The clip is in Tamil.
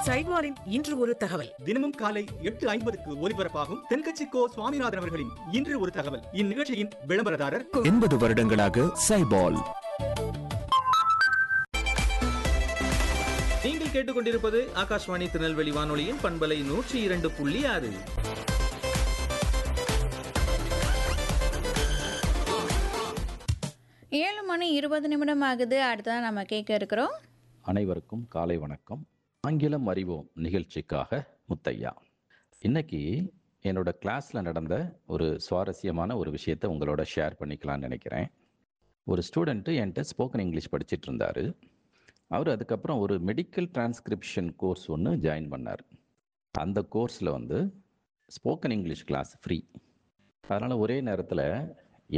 சைவாரின் இன்று ஒரு தகவல் தினமும் காலை எட்டு ஐம்பதுக்கு ஒலிபரப்பாகும் தென்கட்சி கோ சுவாமிநாதன் அவர்களின் இன்று ஒரு தகவல் இந்நிகழ்ச்சியின் விளம்பரதாரர் எண்பது வருடங்களாக சைபால் நீங்கள் கேட்டுக்கொண்டிருப்பது ஆகாஷ்வாணி திருநெல்வேலி வானொலியின் பண்பலை நூற்றி இரண்டு புள்ளி ஆறு ஏழு மணி இருபது நிமிடம் ஆகுது அடுத்ததான் நம்ம கேட்க இருக்கிறோம் அனைவருக்கும் காலை வணக்கம் ஆங்கிலம் அறிவோம் நிகழ்ச்சிக்காக முத்தையா இன்னைக்கு என்னோட கிளாஸில் நடந்த ஒரு சுவாரஸ்யமான ஒரு விஷயத்தை உங்களோட ஷேர் பண்ணிக்கலாம்னு நினைக்கிறேன் ஒரு ஸ்டூடெண்ட்டு என்கிட்ட ஸ்போக்கன் இங்கிலீஷ் படிச்சிட்டு இருந்தார் அவர் அதுக்கப்புறம் ஒரு மெடிக்கல் டிரான்ஸ்கிரிப்ஷன் கோர்ஸ் ஒன்று ஜாயின் பண்ணார் அந்த கோர்ஸில் வந்து ஸ்போக்கன் இங்கிலீஷ் கிளாஸ் ஃப்ரீ அதனால் ஒரே நேரத்தில்